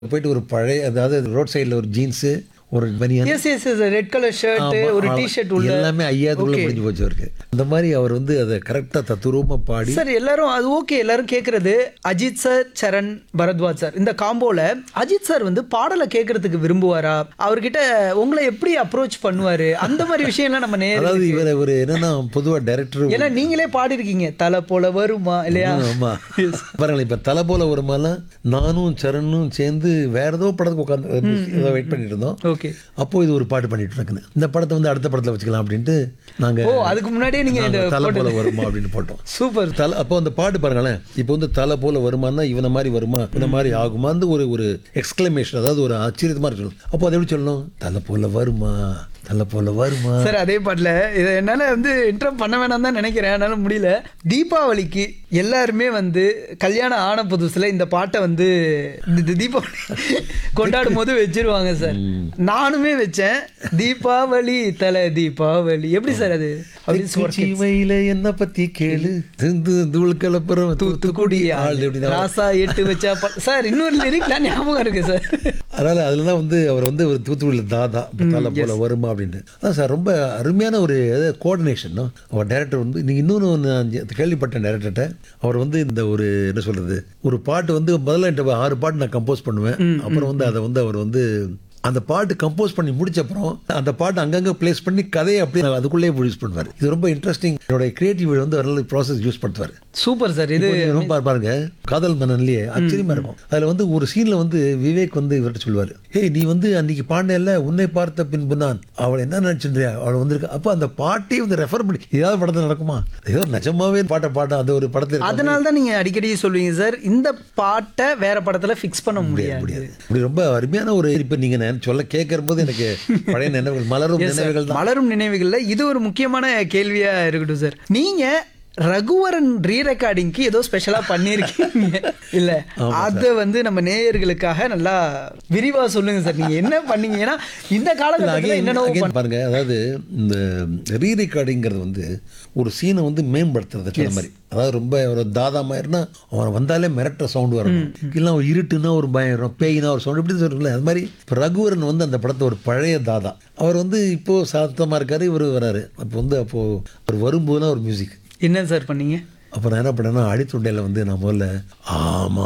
போயிட்டு ஒரு பழைய அதாவது ரோட் சைடில் ஒரு ஜீன்ஸு ஒரு banian yes yes yes red colour shirt ஆமா, ஒரு ஆமா. டி ஷர்ட் உள்ள எல்லாமே ஐயாயிரத்துக்குள்ள Okay. முடிஞ்சு போச்சு அவருக்கு அந்த மாதிரி அவர் வந்து அதை கரெக்டாக தத்துரூபமாக பாடி சார் எல்லாரும் அது ஓகே எல்லாரும் கேட்கறது அஜித் சார் சரண் பரத்வாஜ் சார் இந்த காம்போல அஜித் சார் வந்து பாடலை கேட்கறதுக்கு விரும்புவாரா அவர்கிட்ட உங்களை எப்படி அப்ரோச் பண்ணுவாரு அந்த மாதிரி விஷயம்லாம் நம்ம நேர் அதாவது இவர் ஒரு என்னன்னா பொதுவாக டைரக்டர் ஏன்னா நீங்களே பாடிருக்கீங்க தலை போல வருமா இல்லையா ஆமா பாருங்களேன் இப்போ தலை போல வருமாலாம் நானும் சரணும் சேர்ந்து வேற ஏதோ படத்துக்கு உட்காந்து வெயிட் பண்ணிட்டு இருந்தோம் ஓகே அப்போ இது ஒரு பாட்டு பண்ணிட்டு இருக்குன்னு இந்த படத்தை வந்து அடுத்த படத்துல வச்சுக்கலாம் அப்படின்ட்டு நாங்க ஓ அதுக்கு முன்னாடியே நீங்க இந்த நாங்க தலை போல வருமா அப்படின்னு போட்டோம் சூப்பர் தலை அப்போ அந்த பாட்டு பாருங்களேன் இப்போ வந்து தலை போல வருமானா இவனை மாதிரி வருமா இவனை மாதிரி ஆகுமான்னு ஒரு ஒரு எக்ஸ்கிளமேஷன் அதாவது ஒரு ஆச்சரியமா இருக்கணும் அப்போ அதை எப்படி சொல்லணும் தலை போல வருமா தலை போல வருமா சார் அதே பாட்டில் இதை என்னால் வந்து இன்ட்ரோ பண்ண வேணாம் தான் நினைக்கிறேன் என்னால் முடியல தீபாவளிக்கு எல்லாருமே வந்து கல்யாணம் ஆன புதுசில் இந்த பாட்டை வந்து இந்த தீபாவளி கொண்டாடும் போது வச்சிருவாங்க சார் நானுமே வச்சேன் தீபாவளி தலை தீபாவளி எப்படி சார் அது அப்படின்னு சொல்றேன் சீமையில என்ன பத்தி கேளு திந்து தூள் கலப்புறம் தூத்துக்குடி ஆள் எப்படின்னா ராசா எட்டு வச்சா ப- சார் இன்னொரு லிரிக்லாம் ஞாபகம் இருக்கு சார் அதனால அதுல தான் வந்து அவர் வந்து ஒரு தூத்துக்குடியில் தாதா தலை போல வருமா அப்படின்ட்டு அதான் சார் ரொம்ப அருமையான ஒரு கோஆர்டினேஷன் அவர் டைரக்டர் வந்து நீங்க இன்னொன்று ஒன்று நான் கேள்விப்பட்டேன் டைரக்டர்கிட்ட அவர் வந்து இந்த ஒரு என்ன சொல்றது ஒரு பாட்டு வந்து முதல்ல என்கிட்ட ஆறு பாட்டு நான் கம்போஸ் பண்ணுவேன் அப்புறம் வந்து அதை வந்து அவர் வந்து அந்த பாட்டு கம்போஸ் பண்ணி முடிச்ச அப்புறம் அந்த பாட்டு அங்கங்க பிளேஸ் பண்ணி கதையை அப்படியே அதுக்குள்ளேயே ப்ரொடியூஸ் பண்ணுவார் இது ரொம்ப இன்ட்ரெஸ்டிங் என்னோட கிரியேட்டிவ் வந்து நல்ல ப்ராசஸ் யூஸ் பண்ணுவார் சூப்பர் சார் இது இப்போ நீங்க பாரு- பாருங்க காதல் மன்னன்லயே ஆச்சரியமா இருக்கும் அதுல வந்து ஒரு சீன்ல வந்து விவேக் வந்து இவர்கிட்ட சொல்லுவாரு ஏய் நீ வந்து அன்னைக்கு பாடினல உன்னை பார்த்த பின்பு நான் அவள் என்ன நினைச்சிருந்தியா அவள் வந்திருக்கா அப்ப அந்த பாட்டையும் வந்து ரெஃபர் பண்ணி ஏதாவது படத்துல நடக்குமா ஏதோ நிஜமாவே பாட்டை பாட்ட அந்த ஒரு படத்துல இருக்க அதனால தான் நீங்க அடிக்கடி சொல்லுவீங்க சார் இந்த பாட்டை வேற படத்துல ஃபிக்ஸ் பண்ண முடியாது முடியாது இப்படி ரொம்ப அருமையான ஒரு இப்ப நீங்க நான் சொல்ல கேட்கற போது எனக்கு பழைய நினைவுகள் மலரும் Yes, sir. நினைவுகள் தான் மலரும் நினைவுகள்ல இது ஒரு முக்கியமான கேள்வியா இருக்கட்டும் சார் நீங்க ரகுவரன் ரீ ரெக்கார்டிங்க்கு ஏதோ ஸ்பெஷலா பண்ணிருக்கீங்க இல்ல அத வந்து நம்ம நேயர்களுக்காக நல்லா விரிவா சொல்லுங்க சார் நீங்க என்ன பண்ணீங்க ஏன்னா இந்த காலகட்டத்துல Again- என்னென்னவோ again பாருங்க அதாவது இந்த ரீ ரெக்கார்டிங்கிறது வந்து ஒரு சீனை வந்து மேம்படுத்துறது சொன்ன மாதிரி அதாவது ரொம்ப ஒரு தாதா மாதிரினா அவன் வந்தாலே மிரட்டுற சவுண்ட் வரணும் இல்லை ஒரு இருட்டுன்னா ஒரு பயம் வரும் பேய்னா ஒரு சவுண்ட் இப்படி சொல்றல அது மாதிரி இப்போ ரகுவரன் வந்து அந்த படத்தை ஒரு பழைய தாதா அவர் வந்து இப்போ சாத்தமாக இருக்காரு இவர் வராரு அப்போ வந்து அப்போ அவர் வரும்போதுலாம் ஒரு மியூசிக் என்ன சார் பண்ணீங்க அப்போ நான் என்ன பண்ணேன்னா அடித்துண்டையில் வந்து நான் முதல்ல ஆமா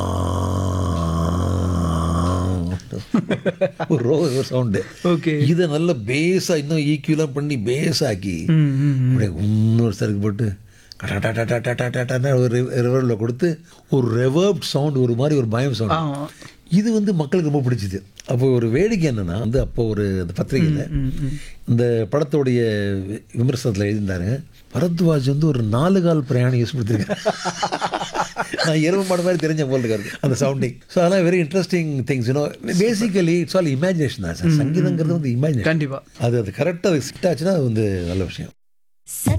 ஒரு ரோ ஒரு சவுண்டு ஓகே இதை நல்ல பேஸாக இன்னும் ஈக்குவலாக பண்ணி பேஸ் ஆக்கி அப்படியே இன்னொரு சருக்கு போட்டு கட்டாட்டாட்டாட்டாட்டாட்டான்னு ஒரு ரிவரில் கொடுத்து ஒரு ரெவர்ப் சவுண்ட் ஒரு மாதிரி ஒரு பயம் சவுண்ட் ஆமா இது வந்து மக்களுக்கு ரொம்ப பிடிச்சிது அப்போ ஒரு வேடிக்கை என்னன்னா வந்து அப்போ ஒரு இந்த பத்திரிகையில் இந்த படத்தோடைய வி- விமர்சனத்தில் எழுதியிருந்தாரு பரத்வாஜ் வந்து ஒரு நாலு கால் பிரயாணம் யூஸ் கொடுத்துருக்காரு நான் எருமை மாடு மாதிரி தெரிஞ்ச போல் இருக்காரு அந்த சவுண்டிங் ஸோ அதெல்லாம் very interesting things you know basically it's all imagination தான் சார் சங்கீதங்கிறது வந்து இமேஜினேஷன் கண்டிப்பா அது அது கரெக்டாக அது சிட் ஆச்சுன்னா அது வந்து நல்ல விஷயம்